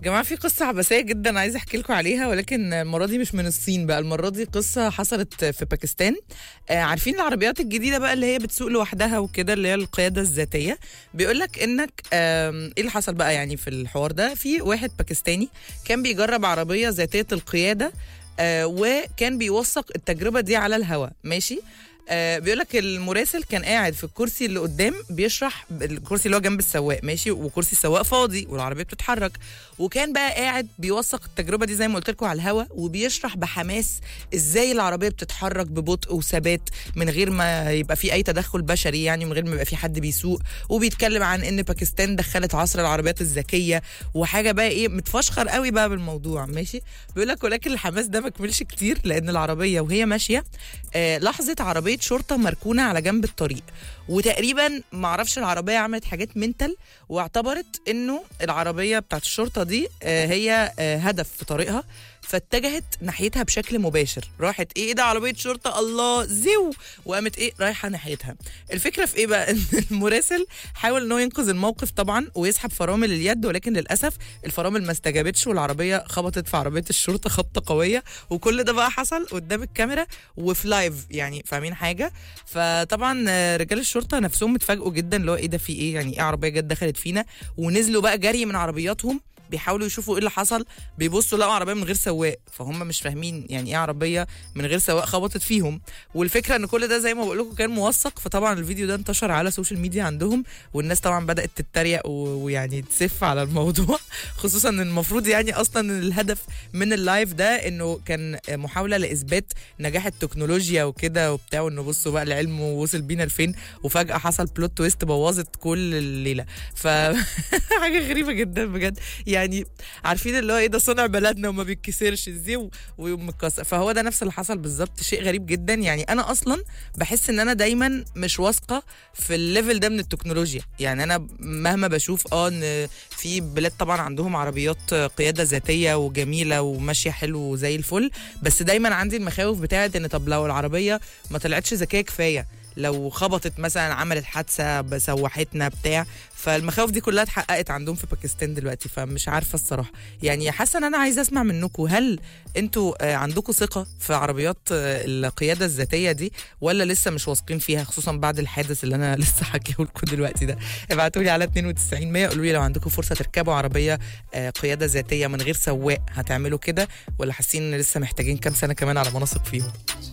جماعة في قصة عبثية جدا عايزة احكي لكم عليها ولكن المرة دي مش من الصين بقى المرة دي قصة حصلت في باكستان آه عارفين العربيات الجديدة بقى اللي هي بتسوق لوحدها وكده اللي هي القيادة الذاتية بيقول لك انك آم، ايه اللي حصل بقى يعني في الحوار ده في واحد باكستاني كان بيجرب عربية ذاتية القيادة آه وكان بيوثق التجربة دي على الهواء ماشي آه بيقول لك المراسل كان قاعد في الكرسي اللي قدام بيشرح الكرسي اللي هو جنب السواق ماشي وكرسي السواق فاضي والعربيه بتتحرك وكان بقى قاعد بيوثق التجربه دي زي ما قلت لكم على الهوا وبيشرح بحماس ازاي العربيه بتتحرك ببطء وثبات من غير ما يبقى في اي تدخل بشري يعني من غير ما يبقى في حد بيسوق وبيتكلم عن ان باكستان دخلت عصر العربيات الذكيه وحاجه بقى ايه متفشخر قوي بقى بالموضوع ماشي بيقول لك ولكن الحماس ده ما كملش كتير لان العربيه وهي ماشيه آه لاحظت عربيه شرطه مركونه على جنب الطريق وتقريبا ما اعرفش العربيه عملت حاجات منتل واعتبرت انه العربيه بتاعت الشرطه دي آه هي آه هدف في طريقها فاتجهت ناحيتها بشكل مباشر راحت ايه ده عربيه شرطه الله زو وقامت ايه رايحه ناحيتها الفكره في ايه بقى ان المراسل حاول ان هو ينقذ الموقف طبعا ويسحب فرامل اليد ولكن للاسف الفرامل ما استجابتش والعربيه خبطت في عربيه الشرطه خبطه قويه وكل ده بقى حصل قدام الكاميرا وفي لايف يعني فاهمين حاجه فطبعا آه، رجال الشرطه نفسهم اتفاجئوا جدا اللي هو ايه ده في ايه يعني ايه عربيه جت دخلت فينا ونزلوا بقى جري من عربياتهم بيحاولوا يشوفوا ايه اللي حصل بيبصوا لقوا عربيه من غير سواق فهم مش فاهمين يعني ايه عربيه من غير سواق خبطت فيهم والفكره ان كل ده زي ما بقول لكم كان موثق فطبعا الفيديو ده انتشر على السوشيال ميديا عندهم والناس طبعا بدات تتريق و- ويعني تسف على الموضوع خصوصا ان المفروض يعني اصلا الهدف من اللايف ده انه كان محاوله لاثبات نجاح التكنولوجيا وكده وبتاع وانه بصوا بقى العلم وصل بينا لفين وفجاه حصل بلوت تويست بوظت كل الليله ف حاجه غريبه جدا بجد يعني عارفين اللي هو ايه ده صنع بلدنا وما بيتكسرش ازاي و- ومتكسر فهو ده نفس اللي حصل بالظبط شيء غريب جدا يعني انا اصلا بحس ان انا دايما مش واثقه في الليفل ده من التكنولوجيا يعني انا مهما بشوف اه ان في بلاد طبعا عندهم عربيات قياده ذاتيه وجميله وماشيه حلو زي الفل بس دايما عندي المخاوف بتاعت ان طب لو العربيه ما طلعتش ذكيه كفايه لو خبطت مثلا عملت حادثه سوحتنا بتاع فالمخاوف دي كلها اتحققت عندهم في باكستان دلوقتي فمش عارفه الصراحه يعني حاسه ان انا عايزه اسمع منكم هل انتوا آه، عندكم ثقه في عربيات آه، القياده الذاتيه دي ولا لسه مش واثقين فيها خصوصا بعد الحادث اللي انا لسه حكيه لكم دلوقتي ده ابعتوا لي على 92 100 قولوا لي لو عندكم فرصه تركبوا عربيه آه، قياده ذاتيه من غير سواق هتعملوا كده ولا حاسين ان لسه محتاجين كام سنه كمان على ما نثق فيهم